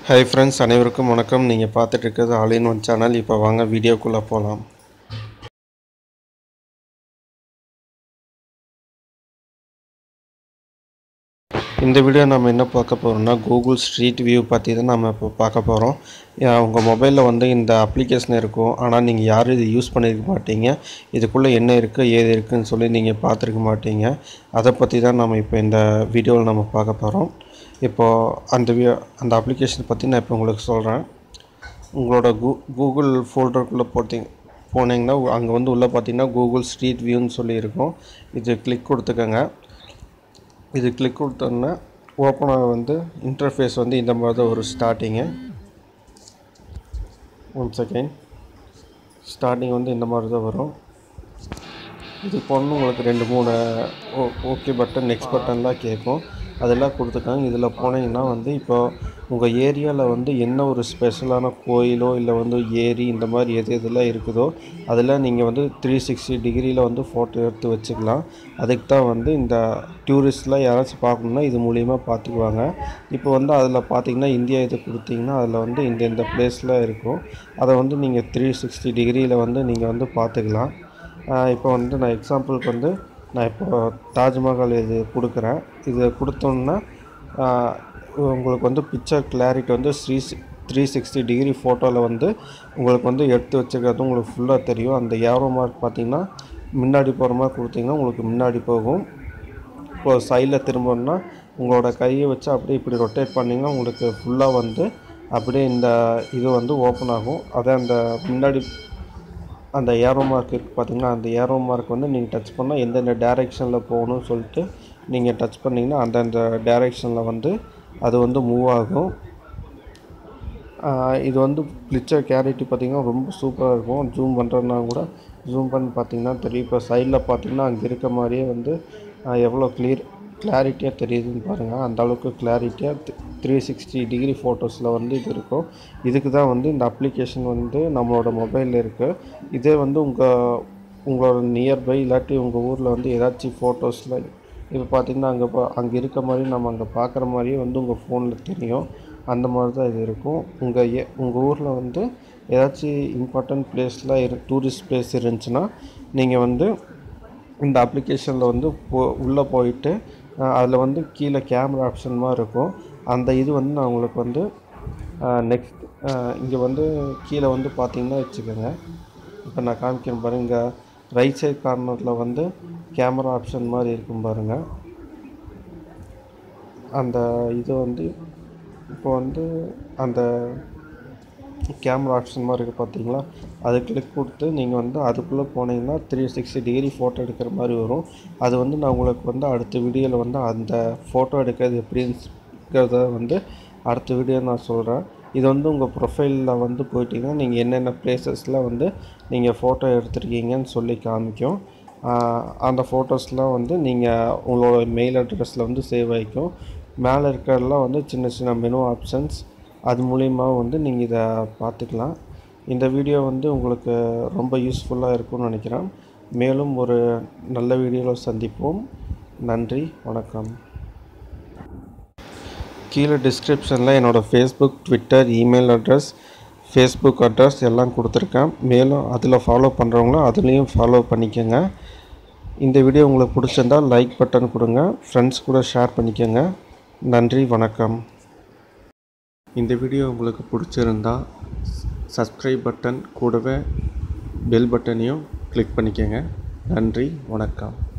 hi friends அனைவருக்கும் வணக்கம் நீங்கள் பார்த்துட்டு இருக்கிறது ஆல் இன் ஒன் சேனல் இப்போ வாங்க வீடியோக்குள்ளே போகலாம் இந்த வீடியோ நம்ம என்ன பார்க்க போகிறோம்னா கூகுள் ஸ்ட்ரீட் வியூ பற்றி தான் நம்ம இப்போ பார்க்க போகிறோம் உங்கள் மொபைலில் வந்து இந்த அப்ளிகேஷன் இருக்கும் ஆனால் நீங்கள் யாரும் இது யூஸ் பண்ணியிருக்க மாட்டீங்க இதுக்குள்ளே என்ன இருக்குது ஏது இருக்குதுன்னு சொல்லி நீங்கள் பார்த்துருக்க மாட்டீங்க அதை பற்றி தான் நம்ம இப்போ இந்த வீடியோவில் நம்ம பார்க்க போகிறோம் இப்போது அந்த வி அந்த அப்ளிகேஷன் பற்றி நான் இப்போ உங்களுக்கு சொல்கிறேன் உங்களோட கூ கூகுள் ஃபோல்டருக்குள்ளே போட்டிங்க போனீங்கன்னா அங்கே வந்து உள்ளே பார்த்தீங்கன்னா கூகுள் ஸ்ட்ரீட் வியூன்னு சொல்லி இருக்கும் இது கிளிக் கொடுத்துக்கோங்க இது கிளிக் கொடுத்தோன்னா ஓப்பன் ஆக வந்து இன்டர்ஃபேஸ் வந்து இந்த மாதிரி தான் ஒரு ஸ்டார்டிங்கு ஒன் செகண்ட் ஸ்டார்டிங் வந்து இந்த மாதிரி தான் வரும் இது பொண்ணு உங்களுக்கு ரெண்டு மூணு ஓ ஓகே பட்டன் நெக்ஸ்ட் பட்டன்லாம் கேட்கும் அதெல்லாம் கொடுத்துருக்காங்க இதில் போனீங்கன்னா வந்து இப்போ உங்கள் ஏரியாவில் வந்து என்ன ஒரு ஸ்பெஷலான கோயிலோ இல்லை வந்து ஏரி இந்த மாதிரி எது எதெல்லாம் இருக்குதோ அதெல்லாம் நீங்கள் வந்து த்ரீ சிக்ஸ்டி டிகிரியில் வந்து ஃபோட்டோ எடுத்து வச்சுக்கலாம் அதுக்கு தான் வந்து இந்த டூரிஸ்ட்லாம் யாராச்சும் பார்க்கணுன்னா இது மூலிமா பார்த்துக்குவாங்க இப்போ வந்து அதில் பார்த்தீங்கன்னா இந்தியா இது கொடுத்தீங்கன்னா அதில் வந்து இந்த இந்த பிளேஸில் இருக்கும் அதை வந்து நீங்கள் த்ரீ சிக்ஸ்டி டிகிரியில் வந்து நீங்கள் வந்து பார்த்துக்கலாம் இப்போ வந்து நான் எக்ஸாம்பிளுக்கு வந்து நான் இப்போ தாஜ்மஹால் இது கொடுக்குறேன் இது கொடுத்தோன்னா உங்களுக்கு வந்து பிக்சர் கிளாரிட்டி வந்து த்ரீ த்ரீ சிக்ஸ்டி டிகிரி ஃபோட்டோவில் வந்து உங்களுக்கு வந்து எடுத்து வச்சுக்கிறது உங்களுக்கு ஃபுல்லாக தெரியும் அந்த ஏரோ மார்க் பார்த்தீங்கன்னா முன்னாடி போகிற மாதிரி கொடுத்தீங்கன்னா உங்களுக்கு முன்னாடி போகும் இப்போது சைடில் திரும்பணும்னா உங்களோட கையை வச்சு அப்படியே இப்படி ரொட்டேட் பண்ணிங்கன்னா உங்களுக்கு ஃபுல்லாக வந்து அப்படியே இந்த இது வந்து ஓப்பன் ஆகும் அதே அந்த முன்னாடி அந்த ஏரோ மார்க் இருக்குது பார்த்தீங்கன்னா அந்த ஏரோ மார்க் வந்து நீங்கள் டச் பண்ணால் எந்தெந்த டேரெக்ஷனில் போகணும்னு சொல்லிட்டு நீங்கள் டச் பண்ணிங்கன்னா அந்தந்த டேரெக்ஷனில் வந்து அது வந்து மூவ் ஆகும் இது வந்து பிக்சர் கிளாரிட்டி பார்த்திங்கன்னா ரொம்ப சூப்பராக இருக்கும் ஜூம் பண்ணுறதுனா கூட ஜூம் பண்ணி பார்த்திங்கன்னா தெரியும் இப்போ சைடில் பார்த்திங்கன்னா அங்கே இருக்க மாதிரியே வந்து எவ்வளோ கிளியர் கிளாரிட்டியாக தெரியுதுன்னு பாருங்கள் அந்த அளவுக்கு கிளாரிட்டியாக த்ரீ சிக்ஸ்டி டிகிரி ஃபோட்டோஸில் வந்து இது இருக்கும் இதுக்கு தான் வந்து இந்த அப்ளிகேஷன் வந்து நம்மளோட மொபைலில் இருக்குது இதே வந்து உங்கள் உங்களோட நியர்பை இல்லாட்டி உங்கள் ஊரில் வந்து ஏதாச்சும் ஃபோட்டோஸில் இப்போ பார்த்திங்கன்னா அங்கே பா அங்கே இருக்க மாதிரி நம்ம அங்கே பார்க்குற மாதிரியே வந்து உங்கள் ஃபோனில் தெரியும் அந்த மாதிரி தான் இது இருக்கும் உங்கள் ஏ உங்கள் ஊரில் வந்து ஏதாச்சும் இம்பார்ட்டண்ட் பிளேஸில் இரு டூரிஸ்ட் பிளேஸ் இருந்துச்சுன்னா நீங்கள் வந்து இந்த அப்ளிகேஷனில் வந்து போ உள்ளே போயிட்டு அதில் வந்து கீழே கேமரா ஆப்ஷன் மாதிரி இருக்கும் அந்த இது வந்து நான் உங்களுக்கு வந்து நெக்ஸ்ட் இங்கே வந்து கீழே வந்து பார்த்திங்கன்னா வச்சுக்கோங்க இப்போ நான் காமிக்கிறேன் பாருங்கள் ரைட் சைட் கார்னரில் வந்து கேமரா ஆப்ஷன் மாதிரி இருக்கும் பாருங்கள் அந்த இது வந்து இப்போ வந்து அந்த கேமரா ஆப்ஷன் மாதிரி இருக்குது பார்த்தீங்களா அது கிளிக் கொடுத்து நீங்கள் வந்து அதுக்குள்ளே போனீங்கன்னா த்ரீ சிக்ஸ்டி டிகிரி ஃபோட்டோ எடுக்கிற மாதிரி வரும் அது வந்து நான் உங்களுக்கு வந்து அடுத்த வீடியோவில் வந்து அந்த ஃபோட்டோ எடுக்கிறது எப்படிங்கிறத வந்து அடுத்த வீடியோ நான் சொல்கிறேன் இது வந்து உங்கள் ப்ரொஃபைலில் வந்து போயிட்டீங்கன்னா நீங்கள் என்னென்ன பிளேசஸில் வந்து நீங்கள் ஃபோட்டோ எடுத்திருக்கீங்கன்னு சொல்லி காமிக்கும் அந்த ஃபோட்டோஸ்லாம் வந்து நீங்கள் உங்களோட மெயில் அட்ரஸில் வந்து சேவ் ஆகிக்கும் மேலே இருக்கிறதெல்லாம் வந்து சின்ன சின்ன மெனு ஆப்ஷன்ஸ் அது மூலிமா வந்து நீங்கள் இதை பார்த்துக்கலாம் இந்த வீடியோ வந்து உங்களுக்கு ரொம்ப யூஸ்ஃபுல்லாக இருக்கும்னு நினைக்கிறேன் மேலும் ஒரு நல்ல வீடியோவில் சந்திப்போம் நன்றி வணக்கம் கீழே டிஸ்கிரிப்ஷனில் என்னோடய Facebook Twitter email address Facebook address எல்லாம் கொடுத்துருக்கேன் மேலும் அதில் ஃபாலோ பண்ணுறவங்களும் அதுலேயும் ஃபாலோ பண்ணிக்கோங்க இந்த வீடியோ உங்களுக்கு பிடிச்சிருந்தால் லைக் பட்டன் கொடுங்க ஃப்ரெண்ட்ஸ் கூட ஷேர் பண்ணிக்கோங்க நன்றி வணக்கம் இந்த வீடியோ உங்களுக்கு பிடிச்சிருந்தா சப்ஸ்கிரைப் பட்டன் கூடவே பெல் பட்டனையும் கிளிக் பண்ணிக்கோங்க நன்றி வணக்கம்